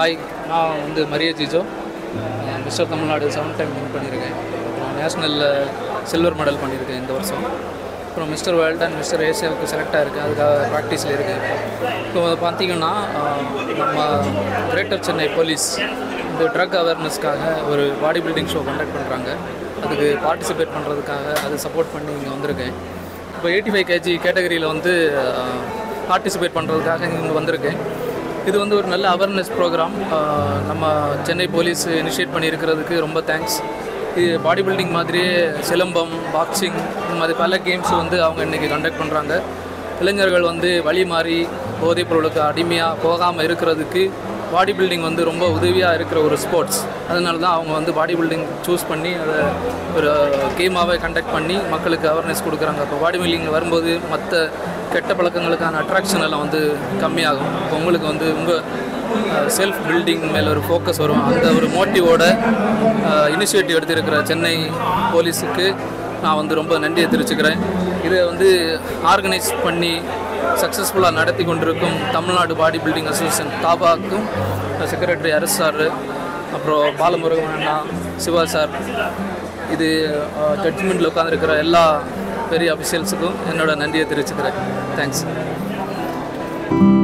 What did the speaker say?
hi நான் வந்து Mariya Jijo Mister Tamil Nadu seven time win பண்ணியிருக்கேன் அப்புறம் நேஷ்னலில் சில்வர் மெடல் பண்ணியிருக்கேன் இந்த வருஷம் அப்புறம் மிஸ்டர் வேர்ல்டு அண்ட் மிஸ்டர் ஏசியாவுக்கு செலக்ட் ஆகிருக்கு அதுக்காக ப்ராக்டிஸில் இருக்கேன் இப்போ இப்போ பார்த்தீங்கன்னா ஆஹ், நம்ம கிரேட்டர் சென்னை போலீஸ் இந்த ட்ரக் அவேர்னஸ்க்காக ஒரு பாடி பில்டிங் ஷோ கண்டக்ட் பண்ணுறாங்க அதுக்கு பார்ட்டிசிபேட் பண்ணுறதுக்காக அது சப்போர்ட் பண்ணி இங்கே வந்திருக்கேன் இப்போ எயிட்டி ஃபைவ் கேஜி கேட்டகரியில் வந்து பார்ட்டிசிபேட் பண்ணுறதுக்காக இங்கே வந்திருக்கேன் இது வந்து ஒரு நல்ல அவேர்னஸ் ப்ரோக்ராம் நம்ம சென்னை போலீஸ் இனிஷியேட் பண்ணியிருக்கிறதுக்கு ரொம்ப தேங்க்ஸ் இது பாடி பில்டிங் மாதிரியே சிலம்பம் பாக்ஸிங் இந்த மாதிரி பல கேம்ஸ் வந்து அவங்க இன்றைக்கி கண்டக்ட் பண்ணுறாங்க இளைஞர்கள் வந்து வழி மாறி போதைப் பொருளுக்கு அடிமையாக போகாமல் இருக்கிறதுக்கு பாடி பில்டிங் வந்து ரொம்ப உதவியாக இருக்கிற ஒரு ஸ்போர்ட்ஸ் அதனால தான் அவங்க வந்து பாடி பில்டிங் சூஸ் பண்ணி அதை ஒரு கேமாகவே கண்டக்ட் பண்ணி மக்களுக்கு அவேர்னஸ் கொடுக்குறாங்க இப்போ பாடி பில்டிங் வரும்போது மற்ற கெட்ட பழக்கங்களுக்கான அட்ராக்ஷன் எல்லாம் வந்து கம்மியாகும் இப்போ உங்களுக்கு வந்து உங்கள் செல்ஃப் பில்டிங் மேலே ஒரு ஃபோக்கஸ் வரும் அந்த ஒரு மோட்டிவோட இனிஷியேட்டிவ் எடுத்திருக்கிற சென்னை போலீஸுக்கு நான் வந்து ரொம்ப நன்றியை தெரிவிச்சுக்கிறேன் இதை வந்து ஆர்கனைஸ் பண்ணி சக்ஸஸ்ஃபுல்லாக நடத்தி கொண்டிருக்கும் தமிழ்நாடு பாடி பில்டிங் அசோசியேஷன் தாபாக்கும் செக்ரட்டரி அரசு சார் அப்புறம் பாலமுருகன் அண்ணா சிவா சார் இது ஜட்ஜ்மெண்ட்டில் உட்காந்துருக்கிற எல்லா பெரிய அஃபிஷியல்ஸுக்கும் என்னோட நன்றியை தெரிவிச்சுக்கிறேன் தேங்க்ஸ்